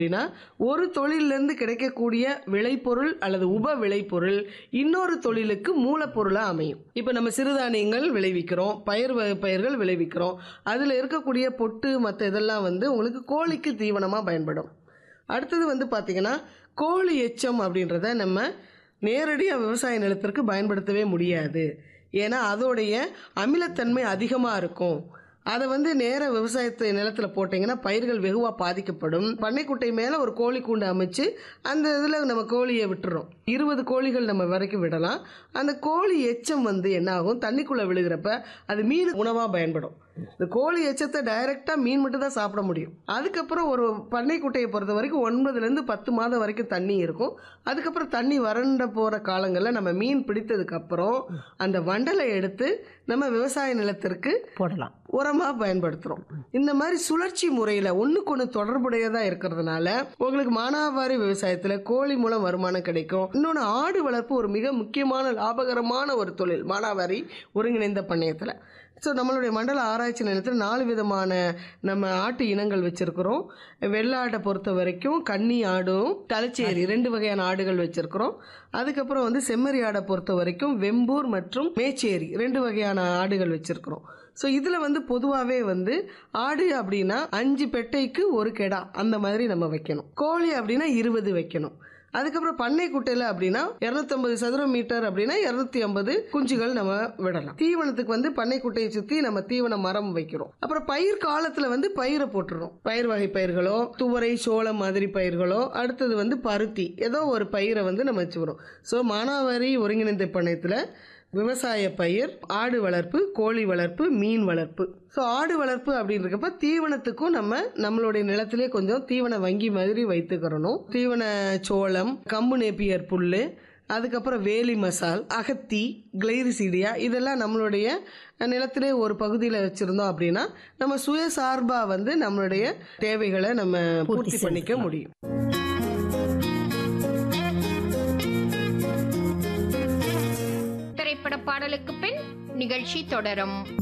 அப்படின்னா ஒரு தொழிலிருந்து கிடைக்கக்கூடிய விளைபொருள் அல்லது உப விளைபொருள் இன்னொரு தொழிலுக்கு மூலப்பொருளா அமையும் இப்போ நம்ம சிறுதானியங்கள் விளைவிக்கிறோம் பயிர் வகை பயிர்கள் விளைவிக்கிறோம் அதில் இருக்கக்கூடிய பொட்டு மற்ற இதெல்லாம் வந்து உங்களுக்கு கோழிக்கு தீவனமாக பயன்படும் அடுத்தது வந்து பார்த்திங்கன்னா கோழி எச்சம் அப்படின்றத நம்ம நேரடியாக விவசாய நிலத்திற்கு பயன்படுத்தவே முடியாது ஏன்னா அதோடைய அமிலத்தன்மை அதிகமாக இருக்கும் அதை வந்து நேர விவசாயத்து நிலத்தில் போட்டிங்கன்னா பயிர்கள் வெகுவாக பாதிக்கப்படும் பண்ணைக்குட்டை மேலே ஒரு கோழி கூண்டு அமைச்சு அந்த இதில் நம்ம கோழியை விட்டுறோம் இருபது கோழிகள் நம்ம வரைக்கும் விடலாம் அந்த கோழி எச்சம் வந்து என்ன ஆகும் தண்ணிக்குள்ளே விழுகிறப்ப அது மீன் உணவாக பயன்படும் இந்த கோழி எச்சத்தை டைரெக்டாக மீன் மட்டும் தான் சாப்பிட முடியும் அதுக்கப்புறம் ஒரு பண்ணைக்குட்டையை பொறுத்த வரைக்கும் ஒன்பதுலேருந்து பத்து மாதம் வரைக்கும் தண்ணி இருக்கும் அதுக்கப்புறம் தண்ணி வறண்ட போகிற காலங்களில் நம்ம மீன் பிடித்ததுக்கப்புறம் அந்த வண்டலை எடுத்து நம்ம விவசாய நிலத்திற்கு போடலாம் உரமாக பயன்படுத்துகிறோம் இந்த மாதிரி சுழற்சி முறையில் ஒன்றுக்கு ஒன்று தொடர்புடையதாக இருக்கிறதுனால உங்களுக்கு மானாவாரி விவசாயத்தில் கோழி மூலம் வருமானம் கிடைக்கும் இன்னொன்று ஆடு வளர்ப்பு ஒரு மிக முக்கியமான லாபகரமான ஒரு தொழில் மானாவாரி ஒருங்கிணைந்த பண்ணையத்தில் ஸோ நம்மளுடைய மண்டல ஆராய்ச்சி நிலையத்தில் நாலு விதமான நம்ம ஆட்டு இனங்கள் வச்சுருக்கிறோம் வெள்ளாட்டை பொறுத்த வரைக்கும் கன்னி ஆடும் தலைச்சேரி ரெண்டு வகையான ஆடுகள் வச்சுருக்கிறோம் அதுக்கப்புறம் வந்து செம்மறி ஆடை பொறுத்த வரைக்கும் வெம்பூர் மற்றும் மேச்சேரி ரெண்டு வகையான ஆடுகள் வச்சுருக்கிறோம் ஸோ இதில் வந்து பொதுவாகவே வந்து ஆடு அப்படின்னா அஞ்சு பெட்டைக்கு ஒரு கெடா அந்த மாதிரி நம்ம வைக்கணும் கோழி அப்படின்னா இருபது வைக்கணும் அதுக்கப்புறம் பண்ணை குட்டையில் அப்படின்னா இரநூத்தம்பது சதுர மீட்டர் அப்படின்னா இரநூத்தி ஐம்பது குஞ்சுகள் நம்ம விடலாம் தீவனத்துக்கு வந்து பண்ணை குட்டையை சுற்றி நம்ம தீவன மரம் வைக்கிறோம் அப்புறம் பயிர் காலத்தில் வந்து பயிரை போட்டுறோம் பயிர் வகை பயிர்களோ துவரை சோளம் மாதிரி பயிர்களோ அடுத்தது வந்து பருத்தி ஏதோ ஒரு பயிரை வந்து நம்ம வச்சுக்கிறோம் ஸோ மானாவாரி ஒருங்கிணைந்த பண்ணையத்தில் விவசாய பயிர் ஆடு வளர்ப்பு கோழி வளர்ப்பு மீன் வளர்ப்பு ஸோ ஆடு வளர்ப்பு அப்படின்றப்ப தீவனத்துக்கும் நம்ம நம்மளுடைய நிலத்திலே கொஞ்சம் தீவன வங்கி மாதிரி வைத்துக்கிறணும் தீவன சோளம் கம்பு நேப்பியர் புல் அதுக்கப்புறம் வேலி மசால் அகத்தி கிளைரிசீடியா இதெல்லாம் நம்மளுடைய நிலத்திலே ஒரு பகுதியில் வச்சுருந்தோம் அப்படின்னா நம்ம சுயசார்பாக வந்து நம்மளுடைய தேவைகளை நம்ம பூர்த்தி பண்ணிக்க முடியும் திரைப்பட பாடலுக்கு பின் நிகழ்ச்சி தொடரும்